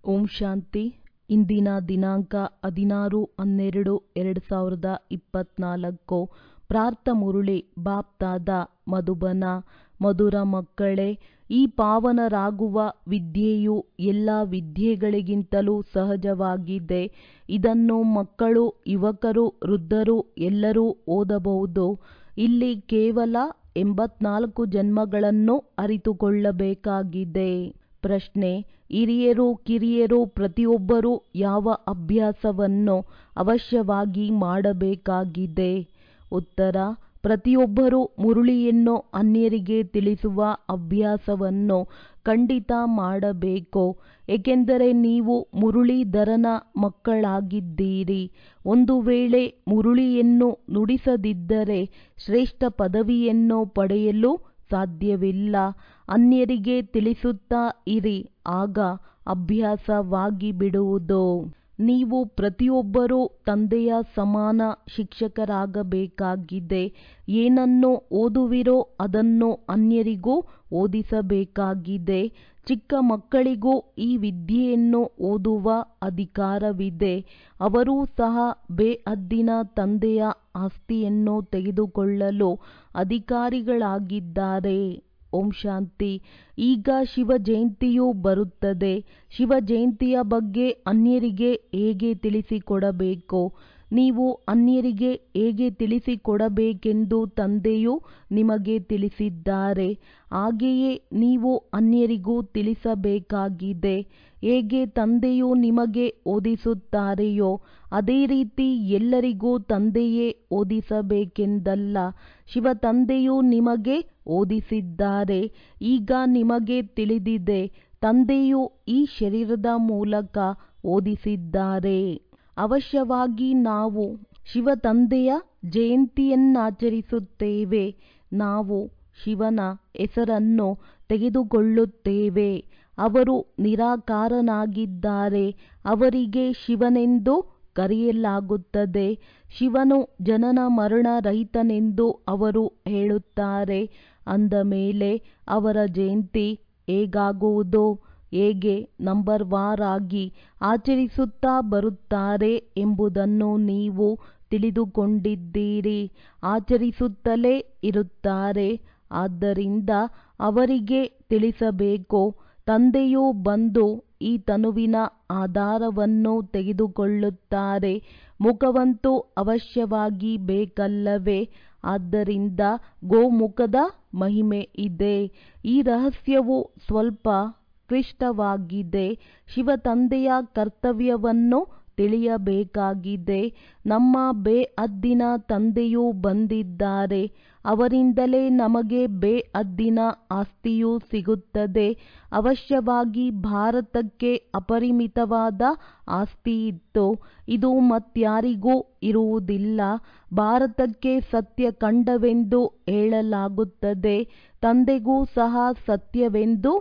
ಓಂ ಶಾಂತಿ ಇಂದಿನ ದಿನಾಂಕ ಹದಿನಾರು ಹನ್ನೆರಡು ಎರಡು ಸಾವಿರದ ಇಪ್ಪತ್ನಾಲ್ಕು ಪ್ರಾರ್ಥ ಮುರುಳಿ ಬಾಪ್ತಾದ ಮಧುಬನ ಮಧುರ ಮಕ್ಕಳೇ ಈ ಪಾವನರಾಗುವ ವಿದ್ಯೆಯು ಎಲ್ಲ ವಿದ್ಯೆಗಳಿಗಿಂತಲೂ ಸಹಜವಾಗಿದೆ ಇದನ್ನು ಮಕ್ಕಳು ಯುವಕರು ವೃದ್ಧರು ಎಲ್ಲರೂ ಓದಬಹುದು ಇಲ್ಲಿ ಕೇವಲ ಎಂಬತ್ನಾಲ್ಕು ಜನ್ಮಗಳನ್ನು ಅರಿತುಕೊಳ್ಳಬೇಕಾಗಿದೆ ಪ್ರಶ್ನೆ ಹಿರಿಯರು ಕಿರಿಯರು ಪ್ರತಿಯೊಬ್ಬರೂ ಯಾವ ಅಭ್ಯಾಸವನ್ನು ಅವಶ್ಯವಾಗಿ ಮಾಡಬೇಕಾಗಿದೆ ಉತ್ತರ ಪ್ರತಿಯೊಬ್ಬರೂ ಮುರುಳಿಯನ್ನು ಅನ್ಯರಿಗೆ ತಿಳಿಸುವ ಅಭ್ಯಾಸವನ್ನು ಖಂಡಿತ ಮಾಡಬೇಕು ಏಕೆಂದರೆ ನೀವು ಮುರುಳೀಧರನ ಮಕ್ಕಳಾಗಿದ್ದೀರಿ ಒಂದು ವೇಳೆ ಮುರುಳಿಯನ್ನು ನುಡಿಸದಿದ್ದರೆ ಶ್ರೇಷ್ಠ ಪದವಿಯನ್ನು ಪಡೆಯಲು ಸಾಧ್ಯವಿಲ್ಲ ಅನ್ಯರಿಗೆ ತಿಳಿಸುತ್ತಾ ಇರಿ ಆಗ ಅಭ್ಯಾಸವಾಗಿ ಬಿಡುವುದು ನೀವು ಪ್ರತಿಯೊಬ್ಬರೂ ತಂದೆಯ ಸಮಾನ ಶಿಕ್ಷಕರಾಗಬೇಕಾಗಿದೆ ಏನನ್ನು ಓದುವಿರೋ ಅದನ್ನು ಅನ್ಯರಿಗೂ ಓದಿಸಬೇಕಾಗಿದೆ ಚಿಕ್ಕ ಮಕ್ಕಳಿಗೂ ಈ ವಿದ್ಯೆಯನ್ನು ಓದುವ ಅಧಿಕಾರವಿದೆ ಅವರೂ ಸಹ ಬೇಅದ್ದಿನ ತಂದೆಯ ಆಸ್ತಿಯನ್ನು ತೆಗೆದುಕೊಳ್ಳಲು ಅಧಿಕಾರಿಗಳಾಗಿದ್ದಾರೆ ಓಂ ಶಾಂತಿ ಈಗ ಶಿವ ಜಯಂತಿಯು ಬರುತ್ತದೆ ಶಿವ ಜಯಂತಿಯ ಬಗ್ಗೆ ಅನ್ಯರಿಗೆ ಹೇಗೆ ತಿಳಿಸಿಕೊಡಬೇಕು ನೀವು ಅನ್ಯರಿಗೆ ಹೇಗೆ ತಿಳಿಸಿಕೊಡಬೇಕೆಂದು ತಂದೆಯು ನಿಮಗೆ ತಿಳಿಸಿದ್ದಾರೆ ಹಾಗೆಯೇ ನೀವು ಅನ್ಯರಿಗೂ ತಿಳಿಸಬೇಕಾಗಿದೆ ಹೇಗೆ ತಂದೆಯು ನಿಮಗೆ ಓದಿಸುತ್ತಾರೆಯೋ ಅದೇ ರೀತಿ ಎಲ್ಲರಿಗೂ ತಂದೆಯೇ ಓದಿಸಬೇಕೆಂದಲ್ಲ ಶಿವ ತಂದೆಯು ನಿಮಗೆ ಓದಿಸಿದ್ದಾರೆ ಈಗ ನಿಮಗೆ ತಿಳಿದಿದೆ ತಂದೆಯು ಈ ಶರೀರದ ಮೂಲಕ ಓದಿಸಿದ್ದಾರೆ ಅವಶ್ಯವಾಗಿ ನಾವು ಶಿವ ತಂದೆಯ ಜಯಂತಿಯನ್ನಾಚರಿಸುತ್ತೇವೆ ನಾವು ಶಿವನ ಹೆಸರನ್ನು ತೆಗೆದುಕೊಳ್ಳುತ್ತೇವೆ ಅವರು ನಿರಾಕಾರನಾಗಿದ್ದಾರೆ ಅವರಿಗೆ ಶಿವನೆಂದು ಕರೆಯಲಾಗುತ್ತದೆ ಶಿವನು ಜನನ ಮರಣ ರಹಿತನೆಂದು ಅವರು ಹೇಳುತ್ತಾರೆ ಅಂದ ಮೇಲೆ ಅವರ ಜಯಂತಿ ಹೇಗಾಗುವುದು ಹೇಗೆ ನಂಬರ್ ವಾರ್ ಆಗಿ ಆಚರಿಸುತ್ತಾ ಬರುತ್ತಾರೆ ಎಂಬುದನ್ನು ನೀವು ತಿಳಿದುಕೊಂಡಿದ್ದೀರಿ ಆಚರಿಸುತ್ತಲೇ ಇರುತ್ತಾರೆ ಆದ್ದರಿಂದ ಅವರಿಗೆ ತಿಳಿಸಬೇಕು ತಂದೆಯು ಬಂದು ಈ ತನುವಿನ ಆಧಾರವನ್ನು ತೆಗೆದುಕೊಳ್ಳುತ್ತಾರೆ ಮುಖವಂತೂ ಅವಶ್ಯವಾಗಿ ಬೇಕಲ್ಲವೇ ಆದ್ದರಿಂದ ಗೋಮುಖದ ಮಹಿಮೆ ಇದೆ ಈ ರಹಸ್ಯವು ಸ್ವಲ್ಪ ಕ್ಲಿಷ್ಟವಾಗಿದೆ ಶಿವ ತಂದೆಯ ಕರ್ತವ್ಯವನ್ನು ತಿಳಿಯಬೇಕಾಗಿದೆ ನಮ್ಮ ಬೇಅದ್ದಿನ ತಂದೆಯೂ ಬಂದಿದ್ದಾರೆ ಅವರಿಂದಲೇ ನಮಗೆ ಬೇಅದ್ದಿನ ಆಸ್ತಿಯೂ ಸಿಗುತ್ತದೆ ಅವಶ್ಯವಾಗಿ ಭಾರತಕ್ಕೆ ಅಪರಿಮಿತವಾದ ಆಸ್ತಿ ಇತ್ತು ಇದು ಮತ್ಯಾರಿಗೂ ಇರುವುದಿಲ್ಲ ಭಾರತಕ್ಕೆ ಸತ್ಯ ಕಂಡವೆಂದು ಹೇಳಲಾಗುತ್ತದೆ ತಂದೆಗೂ ಸಹ ಸತ್ಯವೆಂದು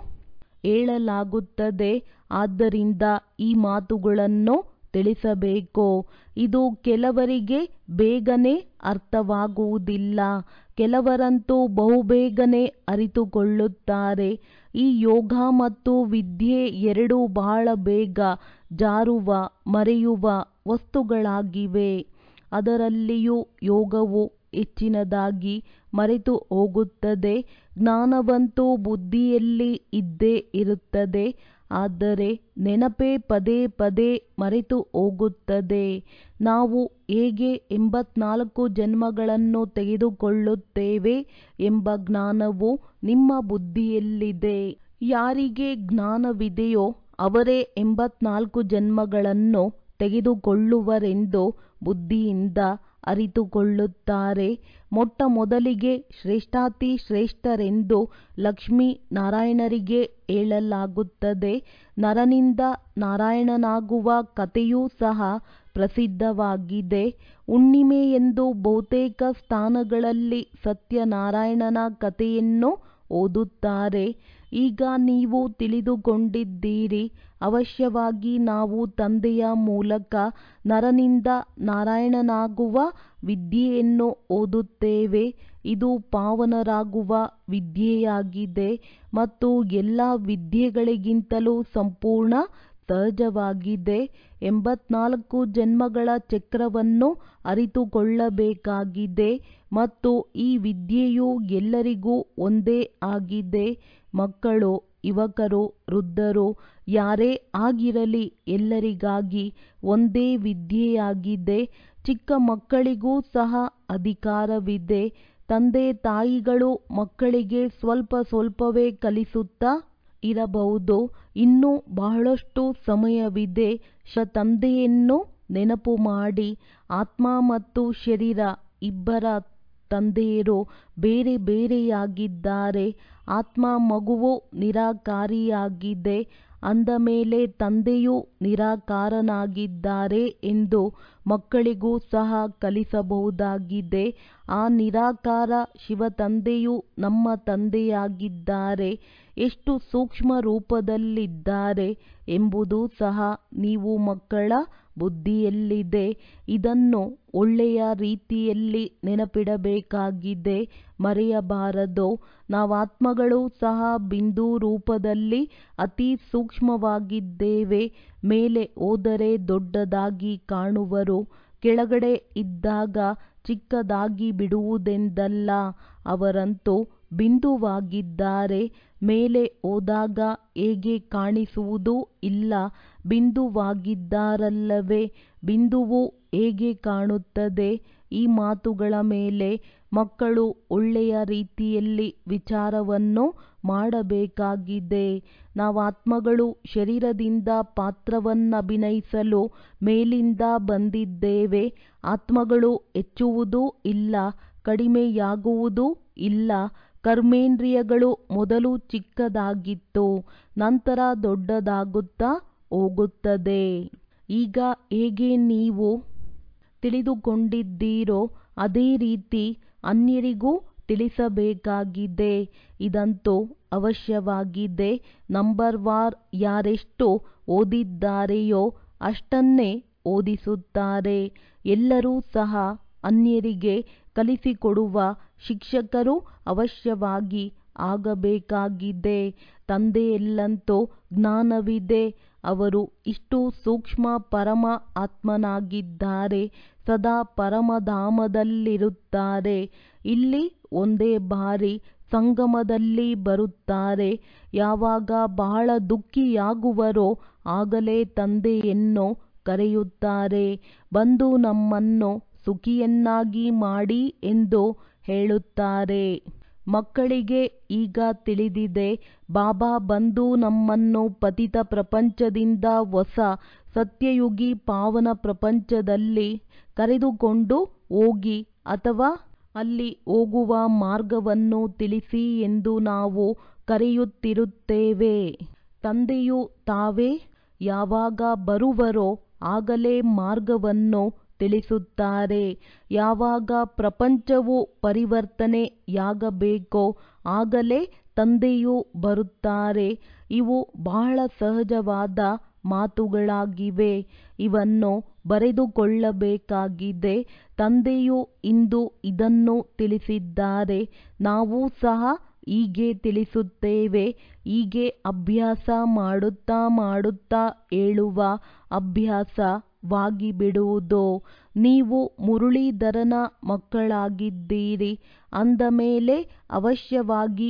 ಹೇಳಲಾಗುತ್ತದೆ ಆದ್ದರಿಂದ ಈ ಮಾತುಗಳನ್ನು ತಿಳಿಸಬೇಕು ಇದು ಕೆಲವರಿಗೆ ಬೇಗನೆ ಅರ್ಥವಾಗುವುದಿಲ್ಲ ಕೆಲವರಂತೂ ಬಹುಬೇಗನೆ ಅರಿತುಕೊಳ್ಳುತ್ತಾರೆ ಈ ಯೋಗ ಮತ್ತು ವಿದ್ಯೆ ಎರಡೂ ಬಹಳ ಬೇಗ ಜಾರುವ ಮರೆಯುವ ವಸ್ತುಗಳಾಗಿವೆ ಅದರಲ್ಲಿಯೂ ಯೋಗವು ಹೆಚ್ಚಿನದಾಗಿ ಮರೆತು ಹೋಗುತ್ತದೆ ಜ್ಞಾನವಂತೂ ಬುದ್ಧಿಯಲ್ಲಿ ಇದ್ದೇ ಇರುತ್ತದೆ ಆದರೆ ನೆನಪೇ ಪದೇ ಪದೇ ಮರೆತು ಹೋಗುತ್ತದೆ ನಾವು ಹೇಗೆ ಎಂಬತ್ನಾಲ್ಕು ಜನ್ಮಗಳನ್ನು ತೆಗೆದುಕೊಳ್ಳುತ್ತೇವೆ ಎಂಬ ಜ್ಞಾನವು ನಿಮ್ಮ ಬುದ್ಧಿಯಲ್ಲಿದೆ ಯಾರಿಗೆ ಜ್ಞಾನವಿದೆಯೋ ಅವರೇ ಎಂಬತ್ನಾಲ್ಕು ಜನ್ಮಗಳನ್ನು ತೆಗೆದುಕೊಳ್ಳುವರೆಂದು ಬುದ್ಧಿಯಿಂದ ಅರಿತುಕೊಳ್ಳುತ್ತಾರೆ ಮೊಟ್ಟ ಮೊದಲಿಗೆ ಶ್ರೇಷ್ಠಾತಿ ಶ್ರೇಷ್ಠರೆಂದು ಲಕ್ಷ್ಮೀ ನಾರಾಯಣರಿಗೆ ಹೇಳಲಾಗುತ್ತದೆ ನರನಿಂದ ನಾರಾಯಣನಾಗುವ ಕಥೆಯೂ ಸಹ ಪ್ರಸಿದ್ಧವಾಗಿದೆ ಹುಣ್ಣಿಮೆಯೆಂದು ಬಹುತೇಕ ಸ್ಥಾನಗಳಲ್ಲಿ ಸತ್ಯನಾರಾಯಣನ ಕಥೆಯನ್ನು ಓದುತ್ತಾರೆ ಈಗ ನೀವು ತಿಳಿದುಕೊಂಡಿದ್ದೀರಿ ಅವಶ್ಯವಾಗಿ ನಾವು ತಂದೆಯ ಮೂಲಕ ನರನಿಂದ ನಾರಾಯಣನಾಗುವ ವಿದ್ಯೆಯನ್ನು ಓದುತ್ತೇವೆ ಇದು ಪಾವನರಾಗುವ ವಿದ್ಯೆಯಾಗಿದೆ ಮತ್ತು ಎಲ್ಲ ವಿದ್ಯೆಗಳಿಗಿಂತಲೂ ಸಂಪೂರ್ಣ ಸಹಜವಾಗಿದೆ ಎಂಬತ್ನಾಲ್ಕು ಜನ್ಮಗಳ ಚಕ್ರವನ್ನು ಅರಿತುಕೊಳ್ಳಬೇಕಾಗಿದೆ ಮತ್ತು ಈ ವಿದ್ಯೆಯು ಎಲ್ಲರಿಗೂ ಒಂದೇ ಆಗಿದೆ ಮಕ್ಕಳು ಯುವಕರು ವೃದ್ಧರು ಯಾರೇ ಆಗಿರಲಿ ಎಲ್ಲರಿಗಾಗಿ ಒಂದೇ ವಿದ್ಯೆಯಾಗಿದೆ ಚಿಕ್ಕ ಮಕ್ಕಳಿಗೂ ಸಹ ಅಧಿಕಾರವಿದೆ ತಂದೆ ತಾಯಿಗಳು ಮಕ್ಕಳಿಗೆ ಸ್ವಲ್ಪ ಸ್ವಲ್ಪವೇ ಕಲಿಸುತ್ತಾ ಇರಬಹುದು ಇನ್ನೂ ಬಹಳಷ್ಟು ಸಮಯವಿದೆ ಶ ತಂದೆಯನ್ನು ನೆನಪು ಮಾಡಿ ಆತ್ಮ ಮತ್ತು ಶರೀರ ಇಬ್ಬರ ತಂದೆಯರು ಬೇರೆ ಬೇರೆಯಾಗಿದ್ದಾರೆ ಆತ್ಮ ಮಗುವು ನಿರಾಕಾರಿಯಾಗಿದೆ ಅಂದ ಮೇಲೆ ತಂದೆಯೂ ನಿರಾಕಾರನಾಗಿದ್ದಾರೆ ಎಂದು ಮಕ್ಕಳಿಗೂ ಸಹ ಕಲಿಸಬಹುದಾಗಿದೆ ಆ ನಿರಾಕಾರ ಶಿವ ತಂದೆಯು ನಮ್ಮ ತಂದೆಯಾಗಿದ್ದಾರೆ ಎಷ್ಟು ಸೂಕ್ಷ್ಮ ರೂಪದಲ್ಲಿದ್ದಾರೆ ಎಂಬುದು ಸಹ ನೀವು ಮಕ್ಕಳ ಬುದ್ಧಿಯಲ್ಲಿದೆ ಇದನ್ನು ಒಳ್ಳೆಯ ರೀತಿಯಲ್ಲಿ ನೆನಪಿಡಬೇಕಾಗಿದೆ ಮರೆಯಬಾರದು ನಾವಾತ್ಮಗಳು ಸಹ ಬಿಂದು ರೂಪದಲ್ಲಿ ಅತಿ ಸೂಕ್ಷ್ಮವಾಗಿದ್ದೇವೆ ಮೇಲೆ ಹೋದರೆ ದೊಡ್ಡದಾಗಿ ಕಾಣುವರು ಕೆಳಗಡೆ ಇದ್ದಾಗ ಚಿಕ್ಕದಾಗಿ ಬಿಡುವುದೆಂದಲ್ಲ ಅವರಂತೂ ಬಿಂದುವಾಗಿದ್ದಾರೆ ಮೇಲೆ ಹೋದಾಗ ಹೇಗೆ ಕಾಣಿಸುವುದೂ ಇಲ್ಲ ಬಿಂದುವಾಗಿದ್ದಾರಲ್ಲವೇ ಬಿಂದುವು ಹೇಗೆ ಕಾಣುತ್ತದೆ ಈ ಮಾತುಗಳ ಮೇಲೆ ಮಕ್ಕಳು ಒಳ್ಳೆಯ ರೀತಿಯಲ್ಲಿ ವಿಚಾರವನ್ನು ಮಾಡಬೇಕಾಗಿದೆ ನಾವಾತ್ಮಗಳು ಶರೀರದಿಂದ ಪಾತ್ರವನ್ನಭಿನಯಿಸಲು ಮೇಲಿಂದ ಬಂದಿದ್ದೇವೆ ಆತ್ಮಗಳು ಹೆಚ್ಚುವುದೂ ಇಲ್ಲ ಕಡಿಮೆಯಾಗುವುದೂ ಇಲ್ಲ ಕರ್ಮೇಂದ್ರಿಯಗಳು ಮೊದಲು ಚಿಕ್ಕದಾಗಿತ್ತು ನಂತರ ದೊಡ್ಡದಾಗುತ್ತಾ ಹೋಗುತ್ತದೆ ಈಗ ಹೇಗೆ ನೀವು ತಿಳಿದುಕೊಂಡಿದ್ದೀರೋ ಅದೇ ರೀತಿ ಅನ್ಯರಿಗೂ ತಿಳಿಸಬೇಕಾಗಿದೆ ಇದಂತೂ ಅವಶ್ಯವಾಗಿದೆ ನಂಬರ್ ವಾರ್ ಯಾರೆಷ್ಟು ಓದಿದ್ದಾರೆಯೋ ಅಷ್ಟನ್ನೇ ಓದಿಸುತ್ತಾರೆ ಎಲ್ಲರೂ ಸಹ ಅನ್ಯರಿಗೆ ಕಲಿಸಿಕೊಡುವ ಶಿಕ್ಷಕರು ಅವಶ್ಯವಾಗಿ ಆಗಬೇಕಾಗಿದೆ ತಂದೆಯಲ್ಲಂತೂ ಜ್ಞಾನವಿದೆ ಅವರು ಇಷ್ಟು ಸೂಕ್ಷ್ಮ ಪರಮ ಆತ್ಮನಾಗಿದ್ದಾರೆ ಸದಾ ಪರಮಧಾಮದಲ್ಲಿರುತ್ತಾರೆ ಇಲ್ಲಿ ಒಂದೇ ಬಾರಿ ಸಂಗಮದಲ್ಲಿ ಬರುತ್ತಾರೆ ಯಾವಾಗ ಬಹಳ ದುಃಖಿಯಾಗುವರೋ ಆಗಲೇ ತಂದೆಯನ್ನು ಕರೆಯುತ್ತಾರೆ ಬಂದು ನಮ್ಮನ್ನು ಸುಖಿಯನ್ನಾಗಿ ಮಾಡಿ ಎಂದು ಹೇಳುತ್ತಾರೆ ಮಕ್ಕಳಿಗೆ ಈಗ ತಿಳಿದಿದೆ ಬಾಬಾ ಬಂದು ನಮ್ಮನ್ನು ಪತಿತ ಪ್ರಪಂಚದಿಂದ ಹೊಸ ಸತ್ಯಯುಗಿ ಪಾವನ ಪ್ರಪಂಚದಲ್ಲಿ ಕರೆದುಕೊಂಡು ಹೋಗಿ ಅಥವಾ ಅಲ್ಲಿ ಹೋಗುವ ಮಾರ್ಗವನ್ನು ತಿಳಿಸಿ ಎಂದು ನಾವು ಕರೆಯುತ್ತಿರುತ್ತೇವೆ ತಂದೆಯು ತಾವೇ ಯಾವಾಗ ಬರುವರೋ ಆಗಲೇ ಮಾರ್ಗವನ್ನು ತಿಳಿಸುತ್ತಾರೆ ಯಾವಾಗ ಪ್ರಪಂಚವು ಪರಿವರ್ತನೆಯಾಗಬೇಕೋ ಆಗಲೇ ತಂದೆಯು ಬರುತ್ತಾರೆ ಇವು ಬಹಳ ಸಹಜವಾದ ಮಾತುಗಳಾಗಿವೆ ಇವನ್ನು ಬರೆದುಕೊಳ್ಳಬೇಕಾಗಿದೆ ತಂದೆಯು ಇಂದು ಇದನ್ನು ತಿಳಿಸಿದ್ದಾರೆ ನಾವು ಸಹ ಹೀಗೆ ತಿಳಿಸುತ್ತೇವೆ ಹೀಗೆ ಅಭ್ಯಾಸ ಮಾಡುತ್ತಾ ಮಾಡುತ್ತಾ ಹೇಳುವ ಅಭ್ಯಾಸವಾಗಿಬಿಡುವುದು ನೀವು ಮುರಳೀಧರನ ಮಕ್ಕಳಾಗಿದ್ದೀರಿ ಅಂದ ಮೇಲೆ ಅವಶ್ಯವಾಗಿ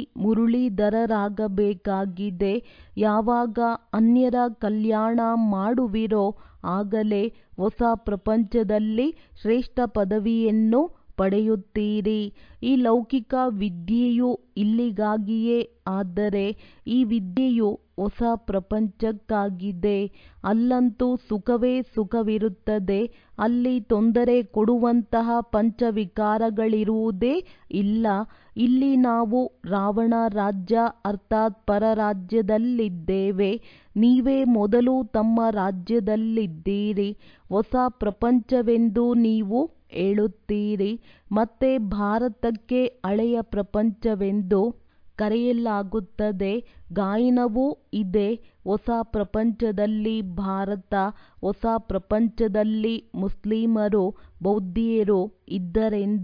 ಮುರಳೀಧರರಾಗಬೇಕಾಗಿದೆ ಯಾವಾಗ ಅನ್ಯರ ಕಲ್ಯಾಣ ಮಾಡುವಿರೋ ಆಗಲೇ ಹೊಸ ಪ್ರಪಂಚದಲ್ಲಿ ಶ್ರೇಷ್ಠ ಪದವಿಯನ್ನು ಪಡೆಯುತ್ತೀರಿ ಈ ಲೌಕಿಕ ವಿದ್ಯೆಯು ಇಲ್ಲಿಗಾಗಿಯೇ ಆದರೆ ಈ ವಿದ್ಯೆಯು ಹೊಸ ಪ್ರಪಂಚಕ್ಕಾಗಿದೆ ಅಲ್ಲಂತೂ ಸುಖವೇ ಸುಖವಿರುತ್ತದೆ ಅಲ್ಲಿ ತೊಂದರೆ ಕೊಡುವಂತಹ ಪಂಚವಿಕಾರಗಳಿರುವುದೇ ಇಲ್ಲ ಇಲ್ಲಿ ನಾವು ರಾವಣ ರಾಜ್ಯ ಅರ್ಥಾತ್ ಪರರಾಜ್ಯದಲ್ಲಿದ್ದೇವೆ ನೀವೇ ಮೊದಲು ತಮ್ಮ ರಾಜ್ಯದಲ್ಲಿದ್ದೀರಿ ಹೊಸ ಪ್ರಪಂಚವೆಂದು ನೀವು ಹೇಳುತ್ತೀರಿ ಮತ್ತೆ ಭಾರತಕ್ಕೆ ಹಳೆಯ ಪ್ರಪಂಚವೆಂದು ಕರೆಯಲಾಗುತ್ತದೆ ಗಾಯನವೂ ಇದೆ ಹೊಸ ಪ್ರಪಂಚದಲ್ಲಿ ಭಾರತ ಹೊಸ ಪ್ರಪಂಚದಲ್ಲಿ ಮುಸ್ಲಿಮರು ಬೌದ್ಧಿಯರು ಇದ್ದರೆಂದು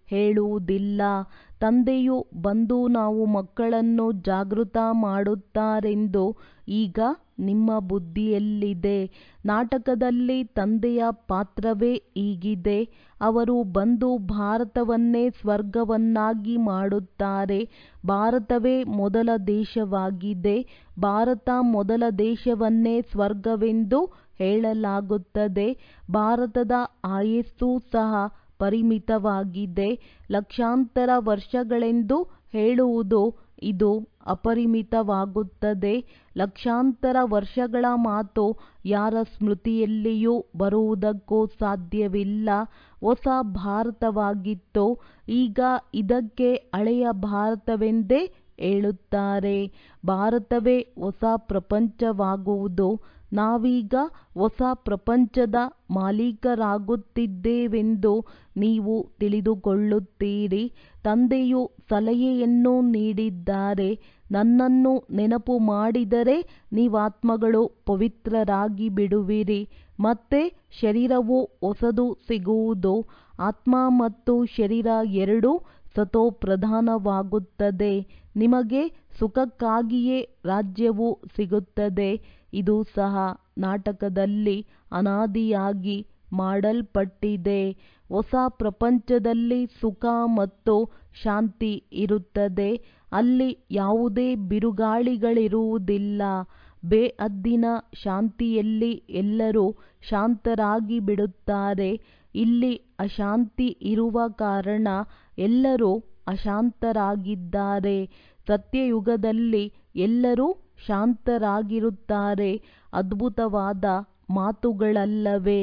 ಹೇಳುವುದಿಲ್ಲ ತಂದೆಯು ಬಂದು ನಾವು ಮಕ್ಕಳನ್ನು ಜಾಗೃತ ಮಾಡುತ್ತಾರೆಂದು ಈಗ ನಿಮ್ಮ ಬುದ್ಧಿಯಲ್ಲಿದೆ ನಾಟಕದಲ್ಲಿ ತಂದೆಯ ಪಾತ್ರವೇ ಹೀಗಿದೆ ಅವರು ಬಂದು ಭಾರತವನ್ನೇ ಸ್ವರ್ಗವನ್ನಾಗಿ ಮಾಡುತ್ತಾರೆ ಭಾರತವೇ ಮೊದಲ ದೇಶವಾಗಿದೆ ಭಾರತ ಮೊದಲ ದೇಶವನ್ನೇ ಸ್ವರ್ಗವೆಂದು ಹೇಳಲಾಗುತ್ತದೆ ಭಾರತದ ಆಯಸ್ಸು ಸಹ ಪರಿಮಿತವಾಗಿದೆ ಲಕ್ಷಾಂತರ ವರ್ಷಗಳೆಂದು ಹೇಳುವುದು ಇದು ಅಪರಿಮಿತವಾಗುತ್ತದೆ ಲಕ್ಷಾಂತರ ವರ್ಷಗಳ ಮಾತು ಯಾರ ಸ್ಮೃತಿಯಲ್ಲಿಯೂ ಬರುವುದಕ್ಕೂ ಸಾಧ್ಯವಿಲ್ಲ ಹೊಸ ಭಾರತವಾಗಿತ್ತು ಈಗ ಇದಕ್ಕೆ ಹಳೆಯ ಭಾರತವೆಂದೇ ಹೇಳುತ್ತಾರೆ ಭಾರತವೇ ಹೊಸ ಪ್ರಪಂಚವಾಗುವುದು ನಾವೀಗ ಹೊಸ ಪ್ರಪಂಚದ ಮಾಲೀಕರಾಗುತ್ತಿದ್ದೇವೆಂದು ನೀವು ತಿಳಿದುಕೊಳ್ಳುತ್ತೀರಿ ತಂದೆಯು ಸಲಹೆಯನ್ನು ನೀಡಿದ್ದಾರೆ ನನ್ನನ್ನು ನೆನಪು ಮಾಡಿದರೆ ನೀವಾತ್ಮಗಳು ಪವಿತ್ರರಾಗಿ ಬಿಡುವಿರಿ ಮತ್ತೆ ಶರೀರವು ಹೊಸದು ಸಿಗುವುದು ಆತ್ಮ ಮತ್ತು ಶರೀರ ಎರಡೂ ಸತೋಪ್ರಧಾನವಾಗುತ್ತದೆ ನಿಮಗೆ ಸುಖಕ್ಕಾಗಿಯೇ ರಾಜ್ಯವು ಸಿಗುತ್ತದೆ ಇದು ಸಹ ನಾಟಕದಲ್ಲಿ ಅನಾದಿಯಾಗಿ ಮಾಡಲ್ಪಟ್ಟಿದೆ ಹೊಸ ಪ್ರಪಂಚದಲ್ಲಿ ಸುಖ ಮತ್ತು ಶಾಂತಿ ಇರುತ್ತದೆ ಅಲ್ಲಿ ಯಾವುದೇ ಬಿರುಗಾಳಿಗಳಿರುವುದಿಲ್ಲ ಬೇಹದ್ದಿನ ಶಾಂತಿಯಲ್ಲಿ ಎಲ್ಲರೂ ಶಾಂತರಾಗಿ ಬಿಡುತ್ತಾರೆ ಇಲ್ಲಿ ಅಶಾಂತಿ ಇರುವ ಕಾರಣ ಎಲ್ಲರೂ ಅಶಾಂತರಾಗಿದ್ದಾರೆ ಸತ್ಯಯುಗದಲ್ಲಿ ಎಲ್ಲರೂ ಶಾಂತರಾಗಿರುತ್ತಾರೆ ಅದ್ಭುತವಾದ ಮಾತುಗಳಲ್ಲವೇ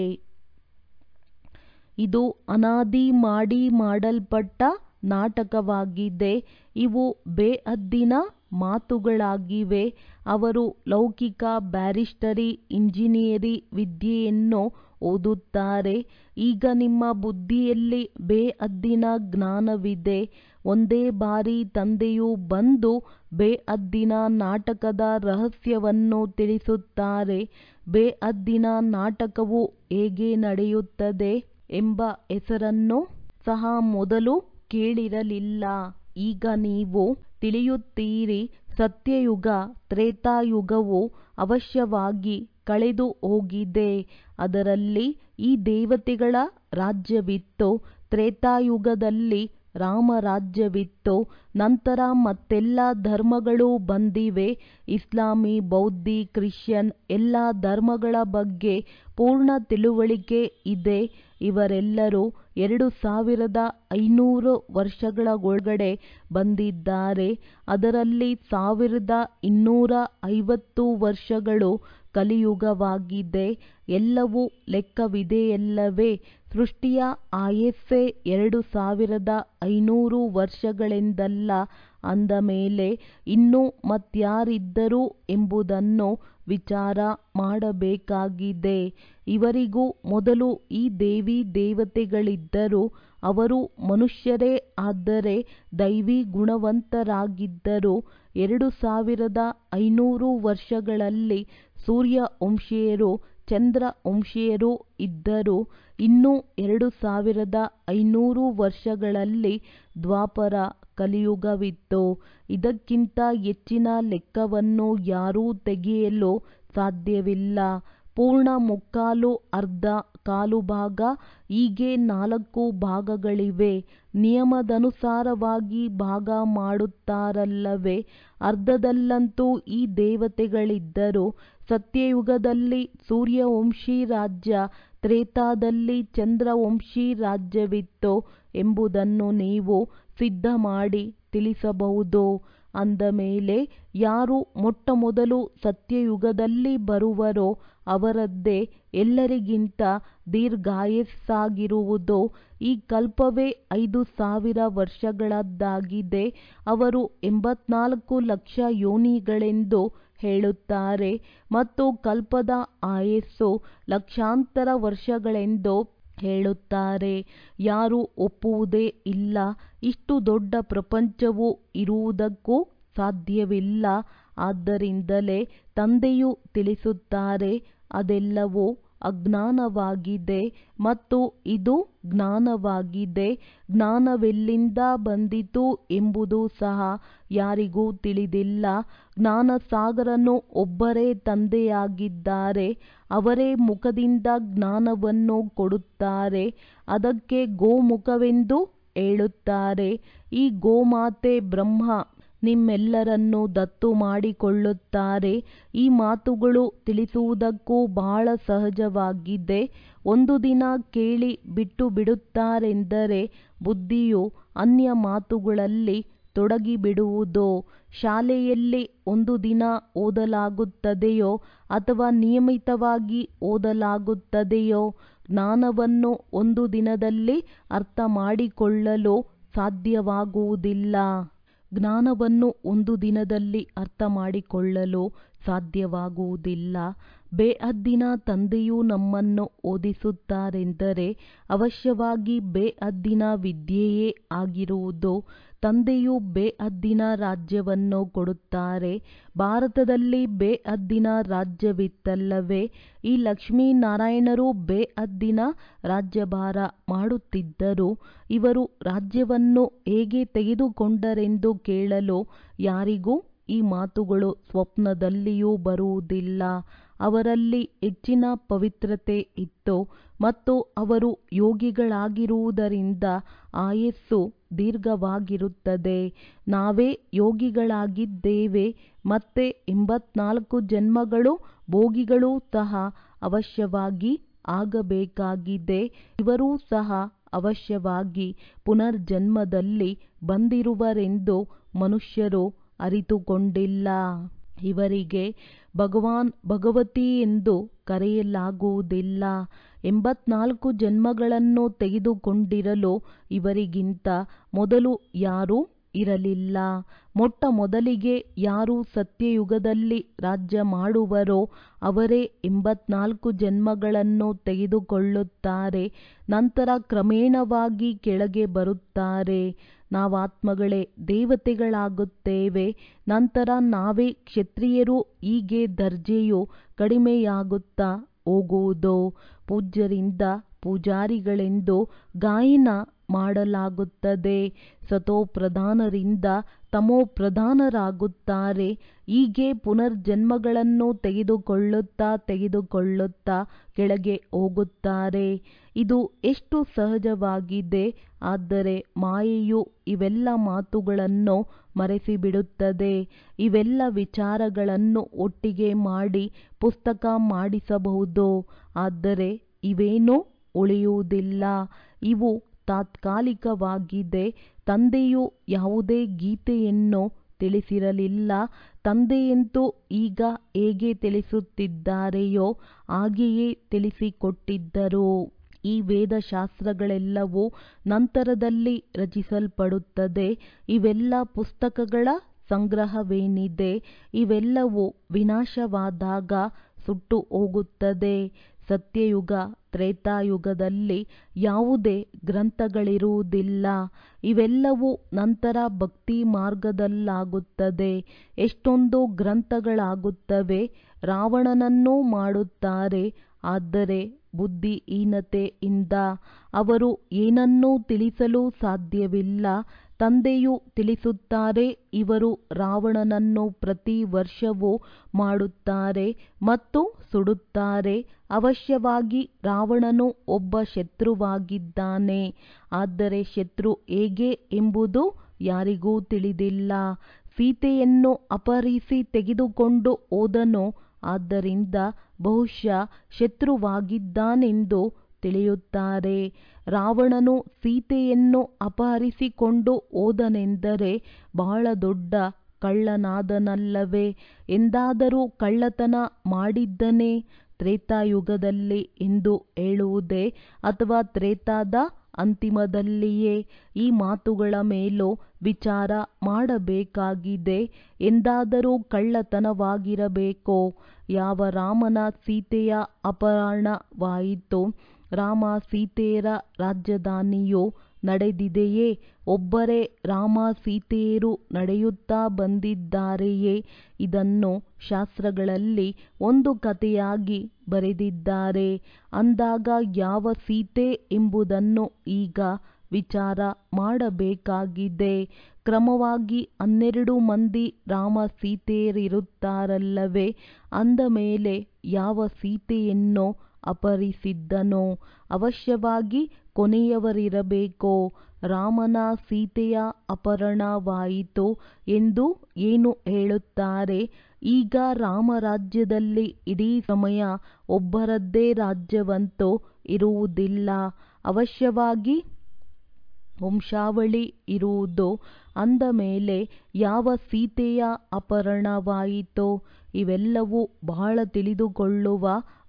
ಇದು ಅನಾದಿ ಮಾಡಿ ಮಾಡಲ್ಪಟ್ಟ ನಾಟಕವಾಗಿದೆ ಇವು ಬೇಹದ್ದಿನ ಮಾತುಗಳಾಗಿವೆ ಅವರು ಲೌಕಿಕ ಬ್ಯಾರಿಸ್ಟರಿ ಇಂಜಿನಿಯರಿ ವಿದ್ಯೆಯನ್ನು ಓದುತ್ತಾರೆ ಈಗ ನಿಮ್ಮ ಬುದ್ಧಿಯಲ್ಲಿ ಬೇಹದ್ದಿನ ಜ್ಞಾನವಿದೆ ಒಂದೇ ಬಾರಿ ತಂದೆಯು ಬಂದು ಬೇಹದ್ದಿನ ನಾಟಕದ ರಹಸ್ಯವನ್ನು ತಿಳಿಸುತ್ತಾರೆ ಬೇಹದ್ದಿನ ನಾಟಕವು ಹೇಗೆ ನಡೆಯುತ್ತದೆ ಎಂಬ ಹೆಸರನ್ನು ಸಹ ಮೊದಲು ಕೇಳಿರಲಿಲ್ಲ ಈಗ ನೀವು ತಿಳಿಯುತ್ತೀರಿ ಸತ್ಯಯುಗ ತ್ರೇತಾಯುಗವು ಅವಶ್ಯವಾಗಿ ಕಳೆದು ಹೋಗಿದೆ ಅದರಲ್ಲಿ ಈ ದೇವತೆಗಳ ರಾಜ್ಯವಿತ್ತು ತ್ರೇತಾಯುಗದಲ್ಲಿ ರಾಮರಾಜ್ಯವಿತ್ತು ನಂತರ ಮತ್ತೆಲ್ಲ ಧರ್ಮಗಳು ಬಂದಿವೆ ಇಸ್ಲಾಮಿ ಬೌದ್ಧಿ ಕ್ರಿಶ್ಚಿಯನ್ ಎಲ್ಲ ಧರ್ಮಗಳ ಬಗ್ಗೆ ಪೂರ್ಣ ತಿಳುವಳಿಕೆ ಇದೆ ಇವರೆಲ್ಲರೂ ಎರಡು ಸಾವಿರದ ಐನೂರು ವರ್ಷಗಳ ಒಳಗಡೆ ಬಂದಿದ್ದಾರೆ ಅದರಲ್ಲಿ ಸಾವಿರದ ಇನ್ನೂರ ಐವತ್ತು ವರ್ಷಗಳು ಕಲಿಯುಗವಾಗಿದೆ ಎಲ್ಲವೂ ಲೆಕ್ಕವಿದೆಯಲ್ಲವೇ ಸೃಷ್ಟಿಯ ಆಯಸ್ಸೇ ಎರಡು ಸಾವಿರದ ಐನೂರು ವರ್ಷಗಳೆಂದಲ್ಲ ಅಂದ ಮೇಲೆ ಇನ್ನೂ ಮತ್ಯಾರಿದ್ದರು ಎಂಬುದನ್ನು ವಿಚಾರ ಮಾಡಬೇಕಾಗಿದೆ ಇವರಿಗೂ ಮೊದಲು ಈ ದೇವಿ ದೇವತೆಗಳಿದ್ದರು ಅವರು ಮನುಷ್ಯರೇ ಆದರೆ ದೈವಿ ಗುಣವಂತರಾಗಿದ್ದರು ಎರಡು ಸಾವಿರದ ಐನೂರು ವರ್ಷಗಳಲ್ಲಿ ಸೂರ್ಯ ವಂಶೀಯರು ಚಂದ್ರ ವಂಶೀಯರು ಇದ್ದರು ಇನ್ನು ಎರಡು ಸಾವಿರದ ಐನೂರು ವರ್ಷಗಳಲ್ಲಿ ದ್ವಾಪರ ಕಲಿಯುಗವಿತ್ತು ಇದಕ್ಕಿಂತ ಹೆಚ್ಚಿನ ಲೆಕ್ಕವನ್ನು ಯಾರೂ ತೆಗೆಯಲು ಸಾಧ್ಯವಿಲ್ಲ ಪೂರ್ಣ ಮುಕ್ಕಾಲು ಅರ್ಧ ಕಾಲು ಭಾಗ ಹೀಗೆ ನಾಲ್ಕು ಭಾಗಗಳಿವೆ ನಿಯಮದನುಸಾರವಾಗಿ ಭಾಗ ಮಾಡುತ್ತಾರಲ್ಲವೇ ಅರ್ಧದಲ್ಲಂತೂ ಈ ದೇವತೆಗಳಿದ್ದರು ಸತ್ಯಯುಗದಲ್ಲಿ ಸೂರ್ಯವಂಶಿ ರಾಜ್ಯ ತ್ರೇತಾದಲ್ಲಿ ಚಂದ್ರವಂಶಿ ರಾಜ್ಯವಿತ್ತು ಎಂಬುದನ್ನು ನೀವು ಸಿದ್ಧ ಮಾಡಿ ತಿಳಿಸಬಹುದು ಅಂದ ಮೇಲೆ ಯಾರು ಮೊಟ್ಟಮೊದಲು ಸತ್ಯಯುಗದಲ್ಲಿ ಬರುವರೋ ಅವರದ್ದೇ ಎಲ್ಲರಿಗಿಂತ ದೀರ್ಘಾಯಸ್ಸಾಗಿರುವುದು ಈ ಕಲ್ಪವೇ ಐದು ಸಾವಿರ ವರ್ಷಗಳದ್ದಾಗಿದೆ ಅವರು ಎಂಬತ್ನಾಲ್ಕು ಲಕ್ಷ ಯೋನಿಗಳೆಂದು ಹೇಳುತ್ತಾರೆ ಮತ್ತು ಕಲ್ಪದ ಆಯಸ್ಸು ಲಕ್ಷಾಂತರ ವರ್ಷಗಳೆಂದು ಹೇಳುತ್ತಾರೆ ಯಾರೂ ಒಪ್ಪುವುದೇ ಇಲ್ಲ ಇಷ್ಟು ದೊಡ್ಡ ಪ್ರಪಂಚವು ಇರುವುದಕ್ಕೂ ಸಾಧ್ಯವಿಲ್ಲ ಆದ್ದರಿಂದಲೇ ತಂದೆಯು ತಿಳಿಸುತ್ತಾರೆ ಅದೆಲ್ಲವೂ ಅಜ್ಞಾನವಾಗಿದೆ ಮತ್ತು ಇದು ಜ್ಞಾನವಾಗಿದೆ ಜ್ಞಾನವೆಲ್ಲಿಂದ ಬಂದಿತು ಎಂಬುದು ಸಹ ಯಾರಿಗೂ ತಿಳಿದಿಲ್ಲ ಜ್ಞಾನಸಾಗರನು ಒಬ್ಬರೇ ತಂದೆಯಾಗಿದ್ದಾರೆ ಅವರೇ ಮುಖದಿಂದ ಜ್ಞಾನವನ್ನು ಕೊಡುತ್ತಾರೆ ಅದಕ್ಕೆ ಗೋಮುಖವೆಂದು ಹೇಳುತ್ತಾರೆ ಈ ಗೋಮಾತೆ ಬ್ರಹ್ಮ ನಿಮ್ಮೆಲ್ಲರನ್ನು ದತ್ತು ಮಾಡಿಕೊಳ್ಳುತ್ತಾರೆ ಈ ಮಾತುಗಳು ತಿಳಿಸುವುದಕ್ಕೂ ಬಹಳ ಸಹಜವಾಗಿದೆ ಒಂದು ದಿನ ಕೇಳಿ ಬಿಟ್ಟು ಬಿಡುತ್ತಾರೆಂದರೆ ಬುದ್ಧಿಯು ಅನ್ಯ ಮಾತುಗಳಲ್ಲಿ ತೊಡಗಿಬಿಡುವುದು ಶಾಲೆಯಲ್ಲಿ ಒಂದು ದಿನ ಓದಲಾಗುತ್ತದೆಯೋ ಅಥವಾ ನಿಯಮಿತವಾಗಿ ಓದಲಾಗುತ್ತದೆಯೋ ಜ್ಞಾನವನ್ನು ಒಂದು ದಿನದಲ್ಲಿ ಅರ್ಥ ಮಾಡಿಕೊಳ್ಳಲು ಸಾಧ್ಯವಾಗುವುದಿಲ್ಲ ಜ್ಞಾನವನ್ನು ಒಂದು ದಿನದಲ್ಲಿ ಅರ್ಥ ಮಾಡಿಕೊಳ್ಳಲು ಸಾಧ್ಯವಾಗುವುದಿಲ್ಲ ಬೇಅದ್ದಿನ ತಂದೆಯು ನಮ್ಮನ್ನು ಓದಿಸುತ್ತಾರೆಂದರೆ ಅವಶ್ಯವಾಗಿ ಬೇಅದ್ದಿನ ವಿದ್ಯೆಯೇ ಆಗಿರುವುದು ತಂದೆಯು ಬೇಅದ್ದಿನ ರಾಜ್ಯವನ್ನು ಕೊಡುತ್ತಾರೆ ಭಾರತದಲ್ಲಿ ಬೇಅದ್ದಿನ ರಾಜ್ಯವಿತ್ತಲ್ಲವೇ ಈ ಲಕ್ಷ್ಮೀನಾರಾಯಣರು ಬೇಅದ್ದಿನ ರಾಜ್ಯಭಾರ ಮಾಡುತ್ತಿದ್ದರು ಇವರು ರಾಜ್ಯವನ್ನು ಹೇಗೆ ತೆಗೆದುಕೊಂಡರೆಂದು ಕೇಳಲು ಯಾರಿಗೂ ಈ ಮಾತುಗಳು ಸ್ವಪ್ನದಲ್ಲಿಯೂ ಬರುವುದಿಲ್ಲ ಅವರಲ್ಲಿ ಹೆಚ್ಚಿನ ಪವಿತ್ರತೆ ಇತ್ತು ಮತ್ತು ಅವರು ಯೋಗಿಗಳಾಗಿರುವುದರಿಂದ ಆಯಸ್ಸು ದೀರ್ಘವಾಗಿರುತ್ತದೆ ನಾವೇ ಯೋಗಿಗಳಾಗಿದ್ದೇವೆ ಮತ್ತೆ ಎಂಬತ್ನಾಲ್ಕು ಜನ್ಮಗಳು ಭೋಗಿಗಳೂ ಸಹ ಅವಶ್ಯವಾಗಿ ಆಗಬೇಕಾಗಿದೆ ಇವರೂ ಸಹ ಅವಶ್ಯವಾಗಿ ಪುನರ್ಜನ್ಮದಲ್ಲಿ ಬಂದಿರುವರೆಂದು ಮನುಷ್ಯರು ಅರಿತುಕೊಂಡಿಲ್ಲ ಇವರಿಗೆ ಭಗವಾನ್ ಭಗವತಿ ಎಂದು ಕರೆಯಲಾಗುವುದಿಲ್ಲ ಎಂಬತ್ನಾಲ್ಕು ಜನ್ಮಗಳನ್ನು ತೆಗೆದುಕೊಂಡಿರಲು ಇವರಿಗಿಂತ ಮೊದಲು ಯಾರೂ ಇರಲಿಲ್ಲ ಮೊಟ್ಟ ಮೊದಲಿಗೆ ಯಾರು ಸತ್ಯಯುಗದಲ್ಲಿ ರಾಜ್ಯ ಮಾಡುವರೋ ಅವರೇ ಎಂಬತ್ನಾಲ್ಕು ಜನ್ಮಗಳನ್ನು ತೆಗೆದುಕೊಳ್ಳುತ್ತಾರೆ ನಂತರ ಕ್ರಮೇಣವಾಗಿ ಕೆಳಗೆ ಬರುತ್ತಾರೆ ನಾವಾತ್ಮಗಳೇ ದೇವತೆಗಳಾಗುತ್ತೇವೆ ನಂತರ ನಾವೇ ಕ್ಷತ್ರಿಯರು ಹೀಗೆ ದರ್ಜೆಯು ಕಡಿಮೆಯಾಗುತ್ತಾ ಹೋಗುವುದು ಪೂಜ್ಯರಿಂದ ಪೂಜಾರಿಗಳೆಂದು ಗಾಯನ ಮಾಡಲಾಗುತ್ತದೆ ಸತೋಪ್ರಧಾನರಿಂದ ತಮೋ ಪ್ರಧಾನರಾಗುತ್ತಾರೆ ಹೀಗೆ ಪುನರ್ಜನ್ಮಗಳನ್ನು ತೆಗೆದುಕೊಳ್ಳುತ್ತಾ ತೆಗೆದುಕೊಳ್ಳುತ್ತಾ ಕೆಳಗೆ ಹೋಗುತ್ತಾರೆ ಇದು ಎಷ್ಟು ಸಹಜವಾಗಿದೆ ಆದರೆ ಮಾಯೆಯು ಇವೆಲ್ಲ ಮಾತುಗಳನ್ನು ಮರೆಸಿಬಿಡುತ್ತದೆ ಇವೆಲ್ಲ ವಿಚಾರಗಳನ್ನು ಒಟ್ಟಿಗೆ ಮಾಡಿ ಪುಸ್ತಕ ಮಾಡಿಸಬಹುದು ಆದರೆ ಇವೇನೂ ಉಳಿಯುವುದಿಲ್ಲ ಇವು ತಾತ್ಕಾಲಿಕವಾಗಿದೆ ತಂದೆಯು ಯಾವುದೇ ಗೀತೆಯನ್ನು ತಿಳಿಸಿರಲಿಲ್ಲ ತಂದೆಯಂತೂ ಈಗ ಹೇಗೆ ತಿಳಿಸುತ್ತಿದ್ದಾರೆಯೋ ಹಾಗೆಯೇ ತಿಳಿಸಿಕೊಟ್ಟಿದ್ದರು ಈ ವೇದಶಾಸ್ತ್ರಗಳೆಲ್ಲವೂ ನಂತರದಲ್ಲಿ ರಚಿಸಲ್ಪಡುತ್ತದೆ ಇವೆಲ್ಲ ಪುಸ್ತಕಗಳ ಸಂಗ್ರಹವೇನಿದೆ ಇವೆಲ್ಲವೂ ವಿನಾಶವಾದಾಗ ಸುಟ್ಟು ಹೋಗುತ್ತದೆ ಸತ್ಯಯುಗ ತ್ರೇತಾಯುಗದಲ್ಲಿ ಯಾವುದೇ ಗ್ರಂಥಗಳಿರುವುದಿಲ್ಲ ಇವೆಲ್ಲವೂ ನಂತರ ಭಕ್ತಿ ಮಾರ್ಗದಲ್ಲಾಗುತ್ತದೆ ಎಷ್ಟೊಂದು ಗ್ರಂಥಗಳಾಗುತ್ತವೆ ರಾವಣನನ್ನೂ ಮಾಡುತ್ತಾರೆ ಆದರೆ ಬುದ್ಧಿಹೀನತೆಯಿಂದ ಅವರು ಏನನ್ನೂ ತಿಳಿಸಲು ಸಾಧ್ಯವಿಲ್ಲ ತಂದೆಯು ತಿಳಿಸುತ್ತಾರೆ ಇವರು ರಾವಣನನ್ನು ಪ್ರತಿ ವರ್ಷವೂ ಮಾಡುತ್ತಾರೆ ಮತ್ತು ಸುಡುತ್ತಾರೆ ಅವಶ್ಯವಾಗಿ ರಾವಣನು ಒಬ್ಬ ಶತ್ರುವಾಗಿದ್ದಾನೆ ಆದರೆ ಶತ್ರು ಹೇಗೆ ಎಂಬುದು ಯಾರಿಗೂ ತಿಳಿದಿಲ್ಲ ಸೀತೆಯನ್ನು ಅಪಹರಿಸಿ ತೆಗೆದುಕೊಂಡು ಹೋದನು ಆದ್ದರಿಂದ ಬಹುಶಃ ಶತ್ರುವಾಗಿದ್ದಾನೆಂದು ತಿಳಿಯುತ್ತಾರೆ ರಾವಣನು ಸೀತೆಯನ್ನು ಅಪಹರಿಸಿಕೊಂಡು ಹೋದನೆಂದರೆ ಬಹಳ ದೊಡ್ಡ ಕಳ್ಳನಾದನಲ್ಲವೇ ಎಂದಾದರೂ ಕಳ್ಳತನ ಮಾಡಿದ್ದನೇ ತ್ರೇತಾಯುಗದಲ್ಲಿ ಎಂದು ಹೇಳುವುದೇ ಅಥವಾ ತ್ರೇತಾದ ಅಂತಿಮದಲ್ಲಿಯೇ ಈ ಮಾತುಗಳ ಮೇಲೂ ವಿಚಾರ ಮಾಡಬೇಕಾಗಿದೆ ಎಂದಾದರೂ ಕಳ್ಳತನವಾಗಿರಬೇಕೋ ಯಾವ ರಾಮನ ಸೀತೆಯ ಅಪಹರಣವಾಯಿತು ರಾಮ ಸೀತೆಯರ ರಾಜಧಾನಿಯು ನಡೆದಿದೆಯೇ ಒಬ್ಬರೇ ರಾಮ ಸೀತೆಯರು ನಡೆಯುತ್ತಾ ಬಂದಿದ್ದಾರೆಯೇ ಇದನ್ನು ಶಾಸ್ತ್ರಗಳಲ್ಲಿ ಒಂದು ಕಥೆಯಾಗಿ ಬರೆದಿದ್ದಾರೆ ಅಂದಾಗ ಯಾವ ಸೀತೆ ಎಂಬುದನ್ನು ಈಗ ವಿಚಾರ ಮಾಡಬೇಕಾಗಿದೆ ಕ್ರಮವಾಗಿ ಹನ್ನೆರಡು ಮಂದಿ ರಾಮ ಸೀತೆಯರಿರುತ್ತಾರಲ್ಲವೇ ಅಂದ ಮೇಲೆ ಯಾವ ಸೀತೆಯನ್ನು ಅಪಹರಿಸಿದ್ದನೋ ಅವಶ್ಯವಾಗಿ ಕೊನೆಯವರಿರಬೇಕೋ ರಾಮನ ಸೀತೆಯ ಅಪಹರಣವಾಯಿತು ಎಂದು ಏನು ಹೇಳುತ್ತಾರೆ ಈಗ ರಾಮರಾಜ್ಯದಲ್ಲಿ ಇಡೀ ಸಮಯ ಒಬ್ಬರದ್ದೇ ರಾಜ್ಯವಂತೂ ಇರುವುದಿಲ್ಲ ಅವಶ್ಯವಾಗಿ ವಂಶಾವಳಿ ಇರುವುದು ಅಂದ ಮೇಲೆ ಯಾವ ಸೀತೆಯ ಅಪಹರಣವಾಯಿತೋ ಇವೆಲ್ಲವೂ ಬಹಳ ತಿಳಿದುಕೊಳ್ಳುವ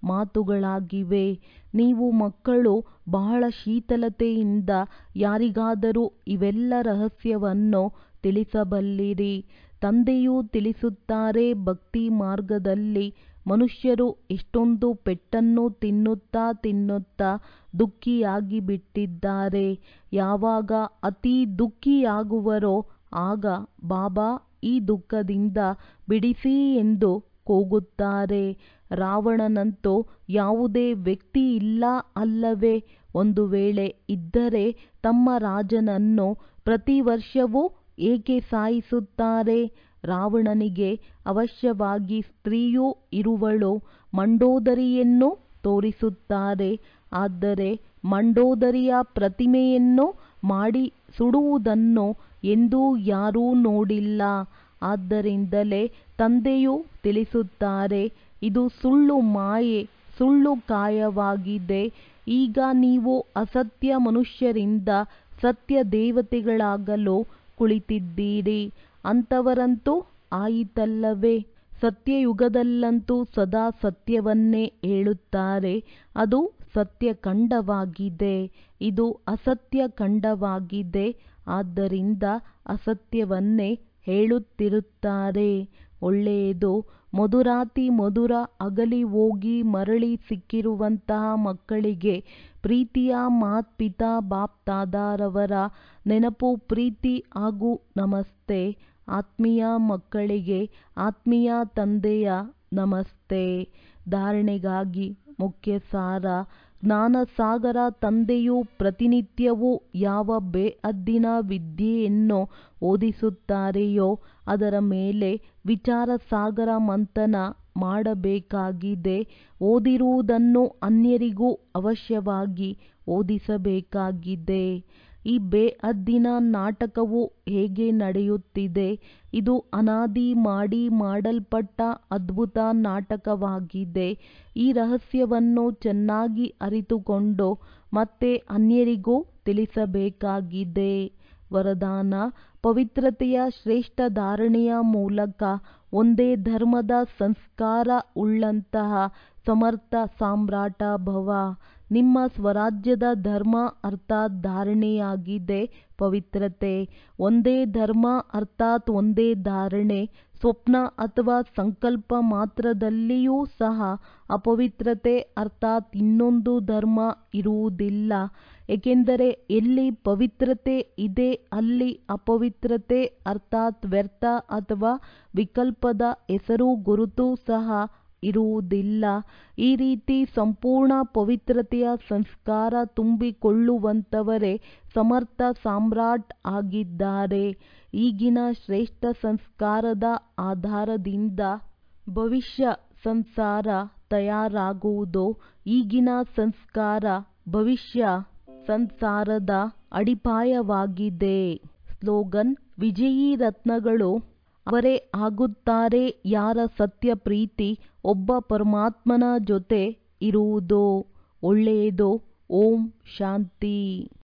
ಮಾತುಗಳಾಗಿವೆ ನೀವು ಮಕ್ಕಳು ಬಹಳ ಶೀತಲತೆಯಿಂದ ಯಾರಿಗಾದರೂ ಇವೆಲ್ಲ ರಹಸ್ಯವನ್ನು ತಿಳಿಸಬಲ್ಲಿರಿ ತಂದೆಯೂ ತಿಳಿಸುತ್ತಾರೆ ಭಕ್ತಿ ಮಾರ್ಗದಲ್ಲಿ ಮನುಷ್ಯರು ಎಷ್ಟೊಂದು ಪೆಟ್ಟನ್ನು ತಿನ್ನುತ್ತಾ ತಿನ್ನುತ್ತಾ ದುಃಖಿಯಾಗಿ ಬಿಟ್ಟಿದ್ದಾರೆ ಯಾವಾಗ ಅತಿ ದುಃಖಿಯಾಗುವರೋ ಆಗ ಬಾಬಾ ಈ ದುಃಖದಿಂದ ಬಿಡಿಸಿ ಎಂದು ಕೂಗುತ್ತಾರೆ ರಾವಣನಂತೂ ಯಾವುದೇ ವ್ಯಕ್ತಿ ಇಲ್ಲ ಅಲ್ಲವೇ ಒಂದು ವೇಳೆ ಇದ್ದರೆ ತಮ್ಮ ರಾಜನನ್ನು ಪ್ರತಿ ವರ್ಷವೂ ಏಕೆ ಸಾಯಿಸುತ್ತಾರೆ ರಾವಣನಿಗೆ ಅವಶ್ಯವಾಗಿ ಸ್ತ್ರೀಯೂ ಇರುವಳು ಮಂಡೋದರಿಯನ್ನು ತೋರಿಸುತ್ತಾರೆ ಆದರೆ ಮಂಡೋದರಿಯ ಪ್ರತಿಮೆಯನ್ನು ಮಾಡಿ ಸುಡುವುದನ್ನು ಎಂದೂ ಯಾರೂ ನೋಡಿಲ್ಲ ಆದ್ದರಿಂದಲೇ ತಂದೆಯು ತಿಳಿಸುತ್ತಾರೆ ಇದು ಸುಳ್ಳು ಮಾಯೆ ಸುಳ್ಳು ಕಾಯವಾಗಿದೆ ಈಗ ನೀವು ಅಸತ್ಯ ಮನುಷ್ಯರಿಂದ ಸತ್ಯ ದೇವತೆಗಳಾಗಲು ಕುಳಿತಿದ್ದೀರಿ ಅಂಥವರಂತೂ ಆಯಿತಲ್ಲವೇ ಸತ್ಯಯುಗದಲ್ಲಂತೂ ಸದಾ ಸತ್ಯವನ್ನೇ ಹೇಳುತ್ತಾರೆ ಅದು ಸತ್ಯಖಂಡವಾಗಿದೆ ಇದು ಅಸತ್ಯ ಖಂಡವಾಗಿದೆ ಆದ್ದರಿಂದ ಅಸತ್ಯವನ್ನೇ ಹೇಳುತ್ತಿರುತ್ತಾರೆ ಒಳ್ಳೆಯದು ಮಧುರಾತಿ ಮಧುರ ಅಗಲಿ ಹೋಗಿ ಮರಳಿ ಸಿಕ್ಕಿರುವಂತಹ ಮಕ್ಕಳಿಗೆ ಪ್ರೀತಿಯ ಮಾತ್ ಪಿತಾ ಬಾಪ್ ತಾದಾರವರ ನೆನಪು ಪ್ರೀತಿ ಹಾಗೂ ನಮಸ್ತೆ ಆತ್ಮೀಯ ಮಕ್ಕಳಿಗೆ ಆತ್ಮೀಯ ತಂದೆಯ ನಮಸ್ತೆ ಧಾರಣೆಗಾಗಿ ಮುಖ್ಯ ಸಾರ ಜ್ಞಾನಸಾಗರ ತಂದೆಯು ಪ್ರತಿನಿತ್ಯವೂ ಯಾವ ಬೇಅದ್ದಿನ ವಿದ್ಯೆಯನ್ನು ಓದಿಸುತ್ತಾರೆಯೋ ಅದರ ಮೇಲೆ ವಿಚಾರ ಸಾಗರ ಮಂಥನ ಮಾಡಬೇಕಾಗಿದೆ ಓದಿರುವುದನ್ನು ಅನ್ಯರಿಗೂ ಅವಶ್ಯವಾಗಿ ಓದಿಸಬೇಕಾಗಿದೆ ಈ ಬೇಅದ್ದಿನ ನಾಟಕವು ಹೇಗೆ ನಡೆಯುತ್ತಿದೆ ಇದು ಅನಾದಿ ಮಾಡಿ ಮಾಡಲ್ಪಟ್ಟ ಅದ್ಭುತ ನಾಟಕವಾಗಿದೆ ಈ ರಹಸ್ಯವನ್ನು ಚೆನ್ನಾಗಿ ಅರಿತುಕೊಂಡು ಮತ್ತೆ ಅನ್ಯರಿಗೂ ತಿಳಿಸಬೇಕಾಗಿದೆ ವರದಾನ ಪವಿತ್ರತೆಯ ಶ್ರೇಷ್ಠ ಧಾರಣೆಯ ಮೂಲಕ ಒಂದೇ ಧರ್ಮದ ಸಂಸ್ಕಾರ ಉಳ್ಳಂತಹ ಸಮರ್ಥ ಸಾಮ್ರಾಟ ಭವ ನಿಮ್ಮ ಸ್ವರಾಜ್ಯದ ಧರ್ಮ ಅರ್ಥಾತ್ ಧಾರಣೆಯಾಗಿದೆ ಪವಿತ್ರತೆ ಒಂದೇ ಧರ್ಮ ಅರ್ಥಾತ್ ಒಂದೇ ಧಾರಣೆ ಸ್ವಪ್ನ ಅಥವಾ ಸಂಕಲ್ಪ ಮಾತ್ರದಲ್ಲಿಯೂ ಸಹ ಅಪವಿತ್ರತೆ ಅರ್ಥಾತ್ ಇನ್ನೊಂದು ಧರ್ಮ ಇರುವುದಿಲ್ಲ ಏಕೆಂದರೆ ಎಲ್ಲಿ ಪವಿತ್ರತೆ ಇದೆ ಅಲ್ಲಿ ಅಪವಿತ್ರತೆ ಅರ್ಥಾತ್ ವ್ಯರ್ಥ ಅಥವಾ ವಿಕಲ್ಪದ ಹೆಸರು ಗುರುತು ಸಹ ಇರುವುದಿಲ್ಲ ಈ ರೀತಿ ಸಂಪೂರ್ಣ ಪವಿತ್ರತೆಯ ಸಂಸ್ಕಾರ ತುಂಬಿಕೊಳ್ಳುವಂತವರೇ ಸಮರ್ಥ ಸಾಮ್ರಾಟ್ ಆಗಿದ್ದಾರೆ ಈಗಿನ ಶ್ರೇಷ್ಠ ಸಂಸ್ಕಾರದ ಆಧಾರದಿಂದ ಭವಿಷ್ಯ ಸಂಸಾರ ತಯಾರಾಗುವುದು ಈಗಿನ ಸಂಸ್ಕಾರ ಭವಿಷ್ಯ ಸಂಸಾರದ ಅಡಿಪಾಯವಾಗಿದೆ ಸ್ಲೋಗನ್ ವಿಜಯೀ ರತ್ನಗಳು ಅವರೇ ಆಗುತ್ತಾರೆ ಯಾರ ಸತ್ಯ ಪ್ರೀತಿ ಒಬ್ಬ ಪರಮಾತ್ಮನ ಜೊತೆ ಇರುವುದು ಒಳ್ಳೆಯದು ಓಂ ಶಾಂತಿ